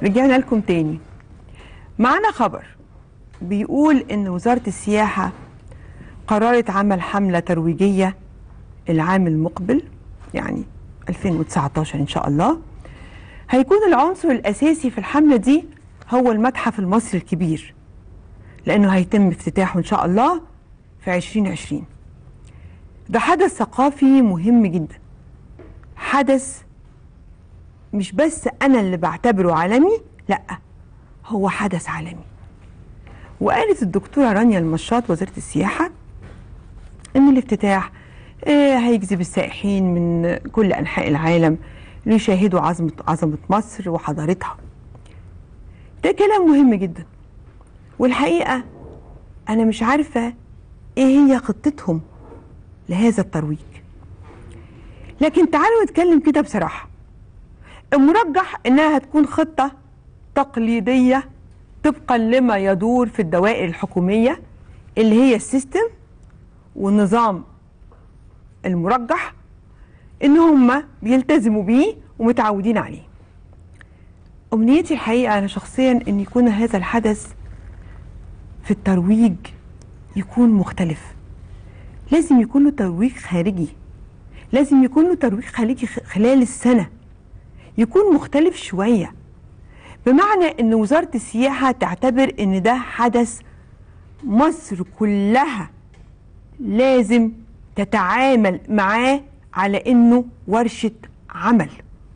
رجعنا لكم تاني معانا خبر بيقول ان وزارة السياحة قررت عمل حملة ترويجية العام المقبل يعني 2019 ان شاء الله هيكون العنصر الاساسي في الحملة دي هو المتحف المصري الكبير لانه هيتم افتتاحه ان شاء الله في 2020 ده حدث ثقافي مهم جدا حدث مش بس انا اللي بعتبره عالمي لا هو حدث عالمي وقالت الدكتوره رانيا المشاط وزيره السياحه ان الافتتاح آه، هيجذب السائحين من كل انحاء العالم ليشاهدوا عظمه عظمه مصر وحضارتها ده كلام مهم جدا والحقيقه انا مش عارفه ايه هي خطتهم لهذا الترويج لكن تعالوا نتكلم كده بصراحه المرجح انها هتكون خطه تقليديه طبقا لما يدور في الدوائر الحكوميه اللي هي السيستم والنظام المرجح ان هم بيلتزموا بيه ومتعودين عليه امنيتي الحقيقه انا شخصيا ان يكون هذا الحدث في الترويج يكون مختلف لازم يكون له ترويج خارجي لازم يكون له ترويج خارجي خ- خلال السنه يكون مختلف شويه بمعنى ان وزاره السياحه تعتبر ان ده حدث مصر كلها لازم تتعامل معاه على انه ورشه عمل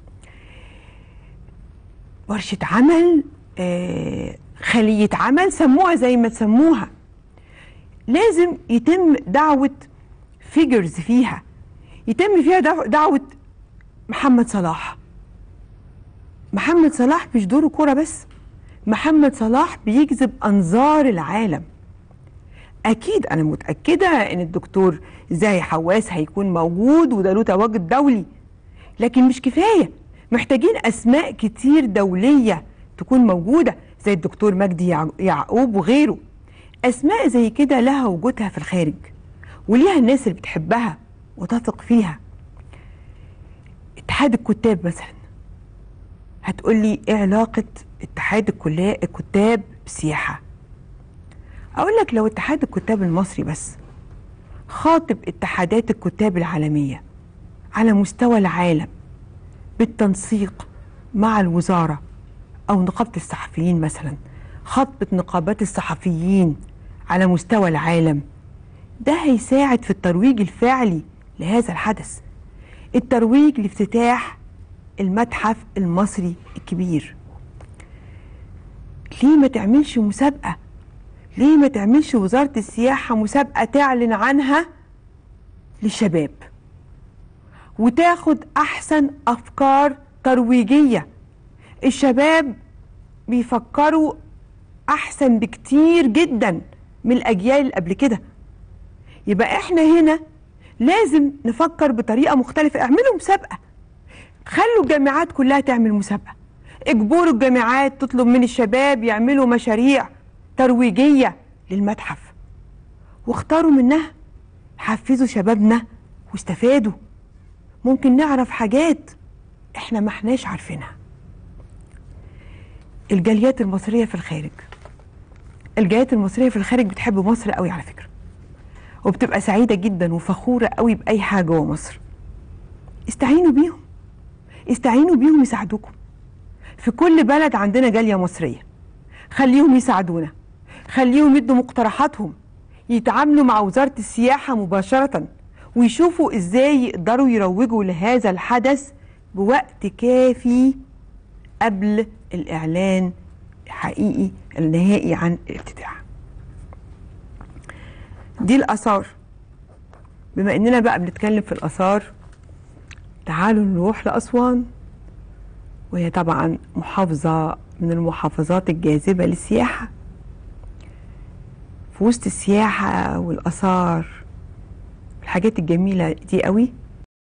ورشه عمل آه خليه عمل سموها زي ما تسموها لازم يتم دعوه فيجرز فيها يتم فيها دعو- دعوه محمد صلاح محمد صلاح مش دوره كوره بس محمد صلاح بيجذب انظار العالم اكيد انا متاكده ان الدكتور زاهي حواس هيكون موجود وده له تواجد دولي لكن مش كفايه محتاجين اسماء كتير دوليه تكون موجوده زي الدكتور مجدي يع- يعقوب وغيره اسماء زي كده لها وجودها في الخارج وليها الناس اللي بتحبها وتثق فيها اتحاد الكتاب مثلا هتقولي ايه علاقه اتحاد الكلا- الكتاب بالسياحه اقول لك لو اتحاد الكتاب المصري بس خاطب اتحادات الكتاب العالميه على مستوى العالم بالتنسيق مع الوزاره او نقابه الصحفيين مثلا خطبه نقابات الصحفيين على مستوى العالم ده هيساعد في الترويج الفعلي لهذا الحدث الترويج لافتتاح المتحف المصري الكبير ليه ما تعملش مسابقه ليه ما تعملش وزارة السياحة مسابقة تعلن عنها للشباب وتاخد أحسن أفكار ترويجية الشباب بيفكروا أحسن بكتير جدا من الأجيال اللي قبل كده يبقى إحنا هنا لازم نفكر بطريقة مختلفة اعملوا مسابقة خلوا الجامعات كلها تعمل مسابقة اجبروا الجامعات تطلب من الشباب يعملوا مشاريع ترويجية للمتحف واختاروا منها حفزوا شبابنا واستفادوا ممكن نعرف حاجات احنا ما احناش عارفينها الجاليات المصرية في الخارج الجاليات المصرية في الخارج بتحب مصر قوي على فكرة وبتبقى سعيدة جدا وفخورة قوي بأي حاجة جوه مصر استعينوا بيهم استعينوا بيهم يساعدوكم في كل بلد عندنا جالية مصرية خليهم يساعدونا خليهم يدوا مقترحاتهم يتعاملوا مع وزارة السياحة مباشرة ويشوفوا ازاي يقدروا يروجوا لهذا الحدث بوقت كافي قبل الإعلان الحقيقي النهائي عن الافتتاح دي الآثار بما إننا بقى بنتكلم في الآثار تعالوا نروح لأسوان وهي طبعا محافظة من المحافظات الجاذبة للسياحة في وسط السياحة والآثار الحاجات الجميلة دي قوي